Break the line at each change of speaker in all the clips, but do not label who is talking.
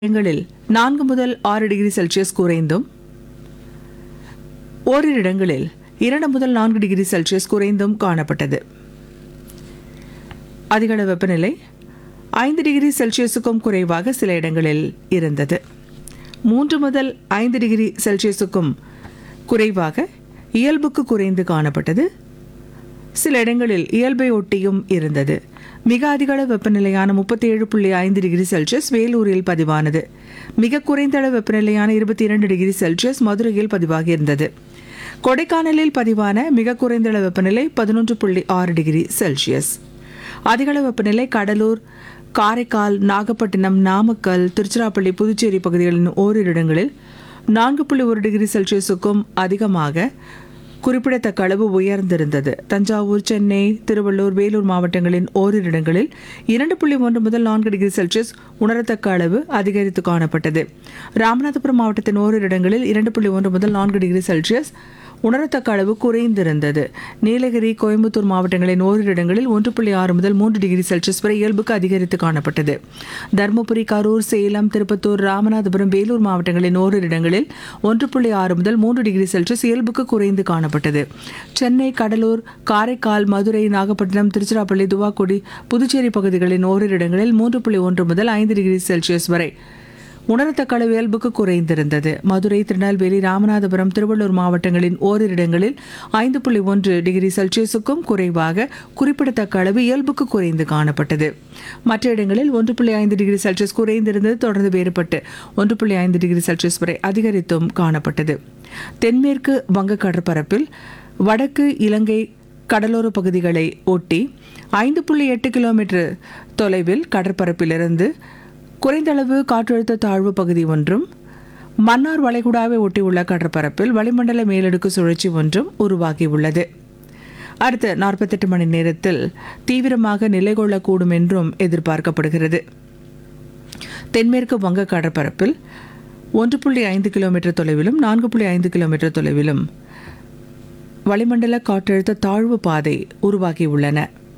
இடங்களில் நான்கு முதல் ஆறு டிகிரி செல்சியஸ் குறைந்தும் ஓரிரு இடங்களில் இரண்டு முதல் நான்கு டிகிரி செல்சியஸ் குறைந்தும் காணப்பட்டது அதிகள வெப்பநிலை ஐந்து டிகிரி செல்சியஸுக்கும் குறைவாக சில இடங்களில் இருந்தது மூன்று முதல் ஐந்து டிகிரி செல்சியஸுக்கும் குறைவாக இயல்புக்கு குறைந்து காணப்பட்டது சில இடங்களில் இயல்பை ஒட்டியும் இருந்தது மிக அதிகள வெப்பநிலையான முப்பத்தி ஏழு புள்ளி ஐந்து டிகிரி செல்சியஸ் வேலூரில் பதிவானது மிக குறைந்த அளவு வெப்பநிலையான இருபத்தி இரண்டு டிகிரி செல்சியஸ் மதுரையில் பதிவாகியிருந்தது கொடைக்கானலில் பதிவான மிக குறைந்த அளவு வெப்பநிலை பதினொன்று புள்ளி ஆறு டிகிரி செல்சியஸ் அதிகள வெப்பநிலை கடலூர் காரைக்கால் நாகப்பட்டினம் நாமக்கல் திருச்சிராப்பள்ளி புதுச்சேரி பகுதிகளின் ஓரிரு இடங்களில் நான்கு புள்ளி ஒரு டிகிரி செல்சியஸுக்கும் அதிகமாக குறிப்பிடத்தக்க அளவு உயர்ந்திருந்தது தஞ்சாவூர் சென்னை திருவள்ளூர் வேலூர் மாவட்டங்களின் ஓரிரு இடங்களில் இரண்டு புள்ளி ஒன்று முதல் நான்கு டிகிரி செல்சியஸ் உணரத்தக்க அளவு அதிகரித்து காணப்பட்டது ராமநாதபுரம் மாவட்டத்தின் ஓரிரு இடங்களில் இரண்டு புள்ளி ஒன்று முதல் நான்கு டிகிரி செல்சியஸ் உணரத்தக்க அளவு குறைந்திருந்தது நீலகிரி கோயம்புத்தூர் மாவட்டங்களின் ஓரிரு இடங்களில் ஒன்று புள்ளி ஆறு முதல் மூன்று டிகிரி செல்சியஸ் வரை இயல்புக்கு அதிகரித்து காணப்பட்டது தருமபுரி கரூர் சேலம் திருப்பத்தூர் ராமநாதபுரம் வேலூர் மாவட்டங்களின் ஓரிரு இடங்களில் ஒன்று புள்ளி ஆறு முதல் மூன்று டிகிரி செல்சியஸ் இயல்புக்கு குறைந்து காணப்பட்டது சென்னை கடலூர் காரைக்கால் மதுரை நாகப்பட்டினம் திருச்சிராப்பள்ளி துவாக்குடி புதுச்சேரி பகுதிகளின் ஓரிரு இடங்களில் மூன்று புள்ளி ஒன்று முதல் ஐந்து டிகிரி செல்சியஸ் வரை உணரத்தக்க அளவு இயல்புக்கு குறைந்திருந்தது மதுரை திருநெல்வேலி ராமநாதபுரம் திருவள்ளூர் மாவட்டங்களின் ஓரிரு இடங்களில் ஐந்து புள்ளி ஒன்று டிகிரி செல்சியஸுக்கும் குறைவாக குறிப்பிடத்தக்க அளவு இயல்புக்கு குறைந்து காணப்பட்டது மற்ற இடங்களில் ஒன்று புள்ளி ஐந்து டிகிரி செல்சியஸ் குறைந்திருந்தது தொடர்ந்து வேறுபட்டு ஒன்று புள்ளி ஐந்து டிகிரி செல்சியஸ் வரை அதிகரித்தும் காணப்பட்டது தென்மேற்கு வங்க கடற்பரப்பில் வடக்கு இலங்கை கடலோர பகுதிகளை ஒட்டி ஐந்து புள்ளி எட்டு கிலோமீட்டர் தொலைவில் கடற்பரப்பிலிருந்து குறைந்தளவு காற்றழுத்த தாழ்வு பகுதி ஒன்றும் மன்னார் வளைகுடாவை ஒட்டியுள்ள கடற்பரப்பில் வளிமண்டல மேலடுக்கு சுழற்சி ஒன்றும் உருவாகியுள்ளது அடுத்த நாற்பத்தெட்டு மணி நேரத்தில் தீவிரமாக நிலை கொள்ளக்கூடும் என்றும் எதிர்பார்க்கப்படுகிறது தென்மேற்கு வங்க கடற்பரப்பில் ஒன்று புள்ளி ஐந்து கிலோமீட்டர் தொலைவிலும் நான்கு புள்ளி ஐந்து கிலோமீட்டர் தொலைவிலும் வளிமண்டல காற்றழுத்த தாழ்வு பாதை உருவாகியுள்ளன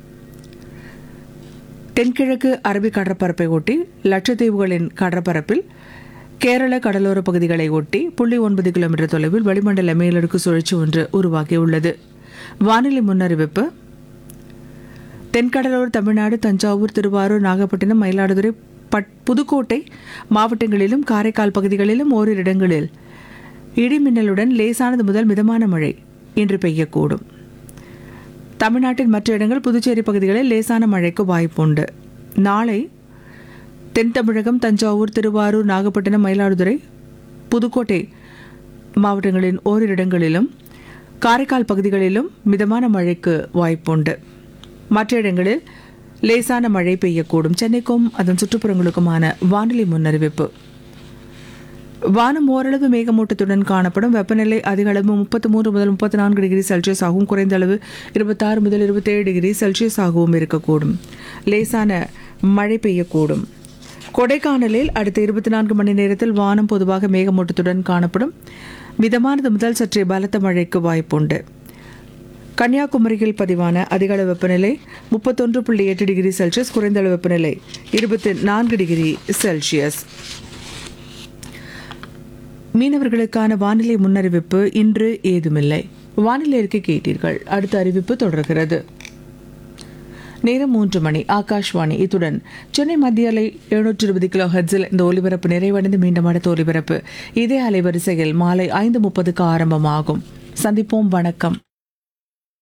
தென்கிழக்கு அரபிக் கடற்பரப்பை ஒட்டி லட்சத்தீவுகளின் கடற்பரப்பில் கேரள கடலோர பகுதிகளை ஒட்டி புள்ளி ஒன்பது கிலோமீட்டர் தொலைவில் வளிமண்டல மேலடுக்கு சுழற்சி ஒன்று உருவாகியுள்ளது வானிலை முன்னறிவிப்பு தென்கடலோர தமிழ்நாடு தஞ்சாவூர் திருவாரூர் நாகப்பட்டினம் மயிலாடுதுறை பட் புதுக்கோட்டை மாவட்டங்களிலும் காரைக்கால் பகுதிகளிலும் ஓரிரு இடங்களில் இடிமின்னலுடன் லேசானது முதல் மிதமான மழை இன்று பெய்யக்கூடும் தமிழ்நாட்டின் மற்ற இடங்கள் புதுச்சேரி பகுதிகளில் லேசான மழைக்கு வாய்ப்புண்டு நாளை தென் தமிழகம் தஞ்சாவூர் திருவாரூர் நாகப்பட்டினம் மயிலாடுதுறை புதுக்கோட்டை மாவட்டங்களின் ஓரிரு இடங்களிலும் காரைக்கால் பகுதிகளிலும் மிதமான மழைக்கு வாய்ப்புண்டு மற்ற இடங்களில் லேசான மழை பெய்யக்கூடும் சென்னைக்கும் அதன் சுற்றுப்புறங்களுக்குமான வானிலை முன்னறிவிப்பு வானம் ஓரளவு மேகமூட்டத்துடன் காணப்படும் வெப்பநிலை அதிக அளவு முப்பத்தி மூன்று முதல் முப்பத்தி நான்கு டிகிரி செல்சியஸ் ஆகவும் குறைந்த அளவு இருபத்தாறு முதல் இருபத்தேழு டிகிரி செல்சியஸ் ஆகவும் இருக்கக்கூடும் லேசான மழை பெய்யக்கூடும் கொடைக்கானலில் அடுத்த இருபத்தி நான்கு மணி நேரத்தில் வானம் பொதுவாக மேகமூட்டத்துடன் காணப்படும் மிதமானது முதல் சற்றே பலத்த மழைக்கு வாய்ப்புண்டு கன்னியாகுமரியில் பதிவான அதிகளவு வெப்பநிலை முப்பத்தொன்று புள்ளி எட்டு டிகிரி செல்சியஸ் குறைந்த அளவு வெப்பநிலை இருபத்தி நான்கு டிகிரி செல்சியஸ் மீனவர்களுக்கான வானிலை முன்னறிவிப்பு இன்று ஏதுமில்லை வானிலை அறிக்கை கேட்டீர்கள் அடுத்த அறிவிப்பு தொடர்கிறது நேரம் மூன்று மணி ஆகாஷ்வாணி இத்துடன் சென்னை மத்திய அலை எழுநூற்றி இருபது கிலோ ஹெட்ஸில் இந்த ஒலிபரப்பு நிறைவடைந்து மீண்டும் அடுத்த ஒலிபரப்பு இதே அலைவரிசையில் மாலை ஐந்து முப்பதுக்கு ஆரம்பமாகும் சந்திப்போம் வணக்கம்